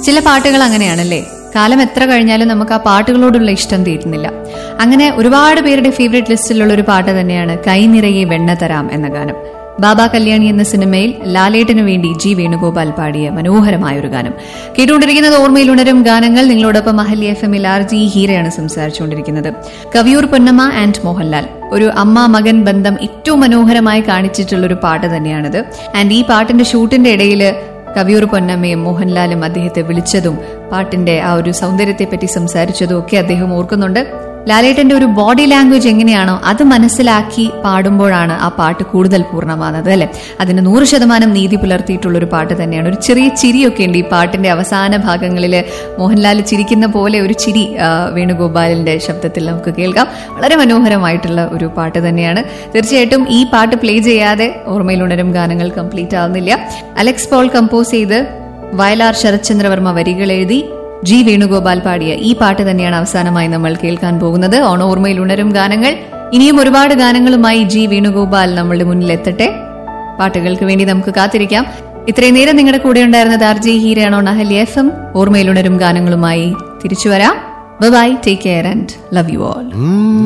ചില പാട്ടുകൾ അങ്ങനെയാണല്ലേ കാലം എത്ര കഴിഞ്ഞാലും നമുക്ക് ആ പാട്ടുകളോടുള്ള ഇഷ്ടം തീരുന്നില്ല അങ്ങനെ ഒരുപാട് പേരുടെ ഫേവറേറ്റ് ലിസ്റ്റിലുള്ള ഒരു പാട്ട് തന്നെയാണ് കൈ നിറയെ വെണ്ണ തരാം എന്ന ഗാനം ബാബ കല്യാണി എന്ന സിനിമയിൽ ലാലേട്ടിനു വേണ്ടി ജി വേണുഗോപാൽ പാടിയ മനോഹരമായ ഒരു ഗാനം കേട്ടുകൊണ്ടിരിക്കുന്നത് ഓർമ്മയിൽ ഉണരും ഗാനങ്ങൾ നിങ്ങളോടൊപ്പം അഹല്യ എഫ് എമ്മിൽ ആർ ജി ഹീരയാണ് സംസാരിച്ചുകൊണ്ടിരിക്കുന്നത് കവിയൂർ പൊന്നമ്മ ആൻഡ് മോഹൻലാൽ ഒരു അമ്മ മകൻ ബന്ധം ഏറ്റവും മനോഹരമായി കാണിച്ചിട്ടുള്ള ഒരു പാട്ട് തന്നെയാണിത് ആൻഡ് ഈ പാട്ടിന്റെ ഷൂട്ടിന്റെ ഇടയിൽ കവിയൂർ പൊന്നമ്മയും മോഹൻലാലും അദ്ദേഹത്തെ വിളിച്ചതും പാട്ടിന്റെ ആ ഒരു സൗന്ദര്യത്തെപ്പറ്റി സംസാരിച്ചതും ഒക്കെ അദ്ദേഹം ഓർക്കുന്നുണ്ട് ലാലേട്ടന്റെ ഒരു ബോഡി ലാംഗ്വേജ് എങ്ങനെയാണോ അത് മനസ്സിലാക്കി പാടുമ്പോഴാണ് ആ പാട്ട് കൂടുതൽ പൂർണ്ണമാകുന്നത് അല്ലെ അതിന് നൂറ് ശതമാനം നീതി പുലർത്തിയിട്ടുള്ള ഒരു പാട്ട് തന്നെയാണ് ഒരു ചെറിയ ചിരിയൊക്കെ ഉണ്ട് ഈ പാട്ടിന്റെ അവസാന ഭാഗങ്ങളിൽ മോഹൻലാൽ ചിരിക്കുന്ന പോലെ ഒരു ചിരി ആ, വേണുഗോപാലിന്റെ ശബ്ദത്തിൽ നമുക്ക് കേൾക്കാം വളരെ മനോഹരമായിട്ടുള്ള ഒരു പാട്ട് തന്നെയാണ് തീർച്ചയായിട്ടും ഈ പാട്ട് പ്ലേ ചെയ്യാതെ ഓർമ്മയിൽ ഉണരും ഗാനങ്ങൾ കംപ്ലീറ്റ് ആവുന്നില്ല അലക്സ് പോൾ കമ്പോസ് ചെയ്ത് വയലാർ ശരത്ചന്ദ്രവർമ്മ വരികൾ എഴുതി ജി വേണുഗോപാൽ പാടിയ ഈ പാട്ട് തന്നെയാണ് അവസാനമായി നമ്മൾ കേൾക്കാൻ പോകുന്നത് ഓണ ഓർമ്മയിൽ ഉണരും ഗാനങ്ങൾ ഇനിയും ഒരുപാട് ഗാനങ്ങളുമായി ജി വേണുഗോപാൽ നമ്മളുടെ മുന്നിൽ എത്തട്ടെ പാട്ടുകൾക്ക് വേണ്ടി നമുക്ക് കാത്തിരിക്കാം ഇത്രയും നേരം നിങ്ങളുടെ കൂടെ ഉണ്ടായിരുന്നത് ആർ ജി ഹീരയാണോ നഹലി എഫ് എം ഓർമ്മയിൽ ഉണരും ഗാനങ്ങളുമായി തിരിച്ചു വരാം bye take care and love you all